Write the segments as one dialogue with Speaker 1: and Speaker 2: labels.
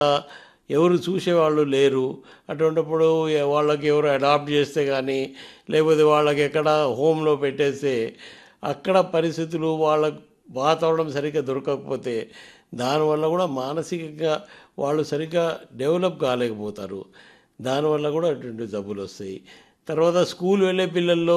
Speaker 1: ఎవరు చూసేవాళ్ళు లేరు అటువంటిప్పుడు ఎ- వాళ్ళకి ఎవరు అడాప్ట్ చేస్తే కానీ లేకపోతే వాళ్ళకి ఎక్కడ హోమ్లో పెట్టేస్తే అక్కడ పరిస్థితులు వాళ్ళ వాతావరణం సరిగ్గా దొరకకపోతే దానివల్ల కూడా మానసికంగా వాళ్ళు సరిగ్గా డెవలప్ కాలేకపోతారు దానివల్ల కూడా అటువంటి జబ్బులు వస్తాయి తర్వాత స్కూల్ వెళ్ళే పిల్లల్లో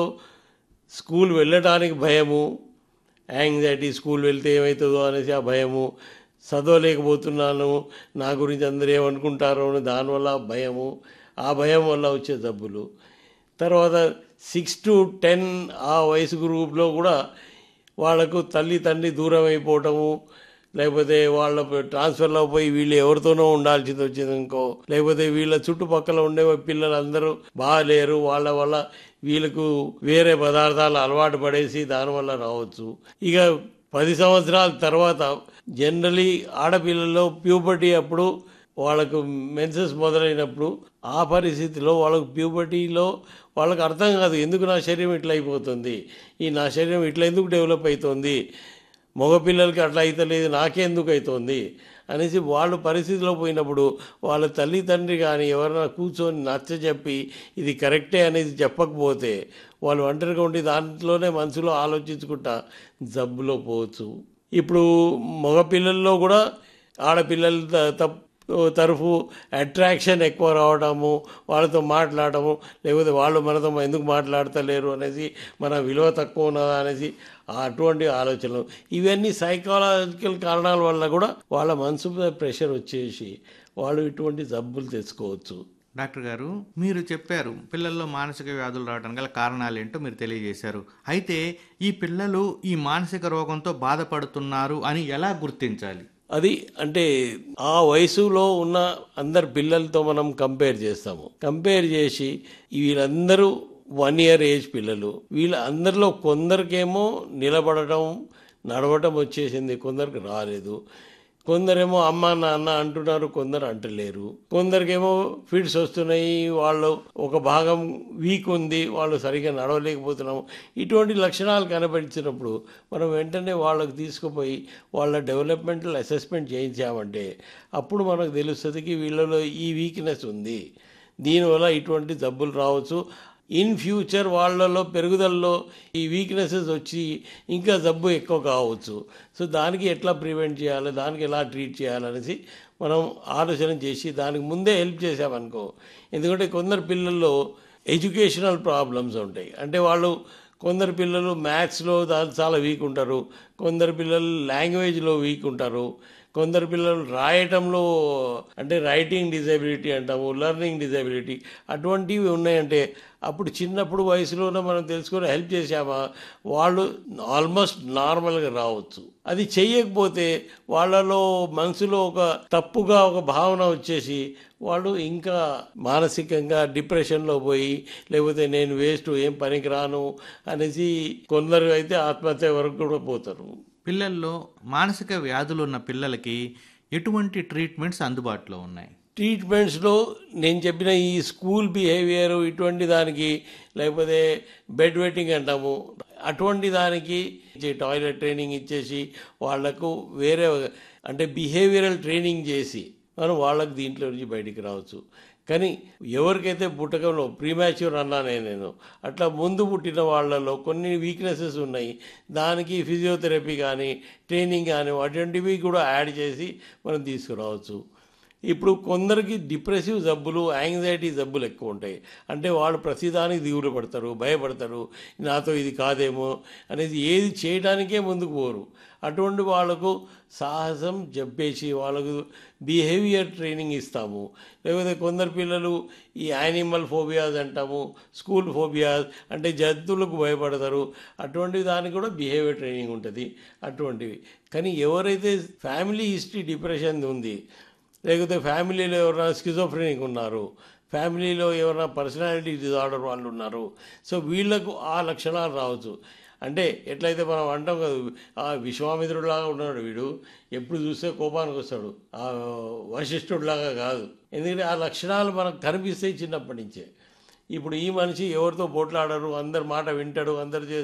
Speaker 1: స్కూల్ వెళ్ళడానికి భయము యాంగ్జైటీ స్కూల్ వెళ్తే ఏమవుతుందో అనేసి ఆ భయము చదవలేకపోతున్నాను నా గురించి అందరూ ఏమనుకుంటారో అని దానివల్ల భయము ఆ భయం వల్ల వచ్చే జబ్బులు తర్వాత సిక్స్ టు టెన్ ఆ వయసు గ్రూప్లో కూడా వాళ్ళకు తల్లి తండ్రి దూరం అయిపోవటము లేకపోతే వాళ్ళ ట్రాన్స్ఫర్లో పోయి వీళ్ళు ఎవరితోనో ఉండాల్సింది వచ్చింది ఇంకో లేకపోతే వీళ్ళ చుట్టుపక్కల ఉండే పిల్లలందరూ బాగాలేరు వాళ్ళ వల్ల వీళ్ళకు వేరే పదార్థాలు అలవాటు పడేసి దానివల్ల రావచ్చు ఇక పది సంవత్సరాల తర్వాత జనరలీ ఆడపిల్లల్లో ప్యూబర్టీ అప్పుడు వాళ్ళకు మెన్సెస్ మొదలైనప్పుడు ఆ పరిస్థితిలో వాళ్ళకు ప్యూబర్టీలో వాళ్ళకి అర్థం కాదు ఎందుకు నా శరీరం ఇట్లా అయిపోతుంది ఈ నా శరీరం ఇట్లా ఎందుకు డెవలప్ అవుతుంది మగపిల్లలకి అట్లా అవుతలేదు నాకెందుకు అవుతుంది అనేసి వాళ్ళు పరిస్థితిలో పోయినప్పుడు వాళ్ళ తల్లి తండ్రి కానీ ఎవరైనా కూర్చొని నచ్చ చెప్పి ఇది కరెక్టే అనేది చెప్పకపోతే వాళ్ళు ఒంటరిగా ఉండి దాంట్లోనే మనసులో ఆలోచించుకుంటా జబ్బులో పోవచ్చు ఇప్పుడు మగపిల్లల్లో కూడా ఆడపిల్లల త- తప్ తరఫు అట్రాక్షన్ ఎక్కువ రావడము వాళ్ళతో మాట్లాడము లేకపోతే వాళ్ళు మనతో ఎందుకు మాట్లాడతలేరు అనేసి మన విలువ తక్కువ ఉన్నదా అనేసి అటువంటి ఆలోచనలు ఇవన్నీ సైకాలజికల్ కారణాల వల్ల కూడా వాళ్ళ మనసు మీద ప్రెషర్ వచ్చేసి వాళ్ళు ఇటువంటి జబ్బులు తెచ్చుకోవచ్చు
Speaker 2: డాక్టర్ గారు మీరు చెప్పారు పిల్లల్లో మానసిక వ్యాధులు రావడానికి గల కారణాలు ఏంటో మీరు తెలియజేశారు అయితే ఈ పిల్లలు ఈ మానసిక రోగంతో బాధపడుతున్నారు అని ఎలా గుర్తించాలి
Speaker 1: అది అంటే ఆ వయసులో ఉన్న అందరు పిల్లలతో మనం కంపేర్ చేస్తాము కంపేర్ చేసి వీళ్ళందరూ వన్ ఇయర్ ఏజ్ పిల్లలు వీళ్ళ అందరిలో కొందరికేమో నిలబడటం నడవటం వచ్చేసింది కొందరికి రాలేదు కొందరేమో అమ్మ నాన్న అంటున్నారు కొందరు అంటలేరు కొందరికేమో ఫిట్స్ వస్తున్నాయి వాళ్ళు ఒక భాగం వీక్ ఉంది వాళ్ళు సరిగ్గా నడవలేకపోతున్నాము ఇటువంటి లక్షణాలు కనబడిచినప్పుడు మనం వెంటనే వాళ్ళకి తీసుకుపోయి వాళ్ళ డెవలప్మెంటల్ అసెస్మెంట్ చేయించామంటే అప్పుడు మనకు తెలుస్తుంది కి వీళ్ళలో ఈ వీక్నెస్ ఉంది దీనివల్ల ఇటువంటి జబ్బులు రావచ్చు ఇన్ ఫ్యూచర్ వాళ్ళలో పెరుగుదలలో ఈ వీక్నెసెస్ వచ్చి ఇంకా జబ్బు ఎక్కువ కావచ్చు సో దానికి ఎట్లా ప్రివెంట్ చేయాలి దానికి ఎలా ట్రీట్ చేయాలనేసి మనం ఆలోచన చేసి దానికి ముందే హెల్ప్ చేసామనుకో ఎందుకంటే కొందరు పిల్లల్లో ఎడ్యుకేషనల్ ప్రాబ్లమ్స్ ఉంటాయి అంటే వాళ్ళు కొందరు పిల్లలు మ్యాథ్స్లో దా- చాలా వీక్ ఉంటారు కొందరు పిల్లలు లాంగ్వేజ్లో వీక్ ఉంటారు కొందరు పిల్లలు రాయటంలో అంటే రైటింగ్ డిజబిలిటీ అంటాము లెర్నింగ్ డిజబిలిటీ అటువంటివి ఉన్నాయంటే అప్పుడు చిన్నప్పుడు వయసులోనే మనం తెలుసుకొని హెల్ప్ చేసామా వాళ్ళు ఆల్మోస్ట్ నార్మల్గా రావచ్చు అది చెయ్యకపోతే వాళ్ళలో మనసులో ఒక తప్పుగా ఒక భావన వచ్చేసి వాళ్ళు ఇంకా మానసికంగా డిప్రెషన్లో పోయి లేకపోతే నేను వేస్ట్ ఏం పనికి రాను అనేసి కొందరు అయితే ఆత్మహత్య వరకు కూడా పోతారు
Speaker 2: పిల్లల్లో మానసిక వ్యాధులు ఉన్న పిల్లలకి ఎటువంటి ట్రీట్మెంట్స్ అందుబాటులో ఉన్నాయి
Speaker 1: ట్రీట్మెంట్స్లో నేను చెప్పిన ఈ స్కూల్ బిహేవియర్ ఇటువంటి దానికి లేకపోతే బెడ్ వెట్టింగ్ అంటాము అటువంటి దానికి ఇచ్చే టాయిలెట్ ట్రైనింగ్ ఇచ్చేసి వాళ్లకు వేరే అంటే బిహేవియరల్ ట్రైనింగ్ చేసి మనం వాళ్ళకి దీంట్లో నుంచి బయటికి రావచ్చు కానీ ఎవరికైతే పుట్టకంలో ప్రీమాచ్యూర్ అన్నానే నేను అట్లా ముందు పుట్టిన వాళ్ళలో కొన్ని వీక్నెసెస్ ఉన్నాయి దానికి ఫిజియోథెరపీ కానీ ట్రైనింగ్ కానీ అటువంటివి కూడా యాడ్ చేసి మనం తీసుకురావచ్చు ఇప్పుడు కొందరికి డిప్రెసివ్ జబ్బులు యాంగ్జైటీ జబ్బులు ఎక్కువ ఉంటాయి అంటే వాళ్ళు ప్రతిదానికి దిగులు పడతారు భయపడతారు నాతో ఇది కాదేమో అనేది ఏది చేయడానికే ముందుకు పోరు అటువంటి వాళ్ళకు సాహసం చెప్పేసి వాళ్ళకు బిహేవియర్ ట్రైనింగ్ ఇస్తాము లేకపోతే కొందరు పిల్లలు ఈ యానిమల్ ఫోబియాస్ అంటాము స్కూల్ ఫోబియాస్ అంటే జంతువులకు భయపడతారు అటువంటి దానికి కూడా బిహేవియర్ ట్రైనింగ్ ఉంటుంది అటువంటివి కానీ ఎవరైతే ఫ్యామిలీ హిస్టరీ డిప్రెషన్ ఉంది లేకపోతే ఫ్యామిలీలో ఎవరైనా స్కిజోఫ్రెనిక్ ఉన్నారు ఫ్యామిలీలో ఎవరైనా పర్సనాలిటీ డిజార్డర్ వాళ్ళు ఉన్నారు సో వీళ్ళకు ఆ లక్షణాలు రావచ్చు అంటే ఎట్లయితే మనం అంటాం కదా ఆ విశ్వామిత్రుడిలాగా ఉన్నాడు వీడు ఎప్పుడు చూస్తే కోపానికి వస్తాడు ఆ వశిష్ఠుడిలాగా కాదు ఎందుకంటే ఆ లక్షణాలు మనకు కనిపిస్తాయి చిన్నప్పటి నుంచే ఇప్పుడు ఈ మనిషి ఎవరితో పోట్లాడరు అందరి మాట వింటాడు అందరు చే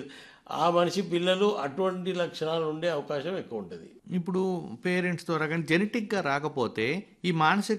Speaker 1: ఆ మనిషి పిల్లలు అటువంటి లక్షణాలు ఉండే అవకాశం ఎక్కువ ఉంటుంది
Speaker 2: ఇప్పుడు పేరెంట్స్ ద్వారా కానీ జెనెటిక్గా రాకపోతే ఈ మానసిక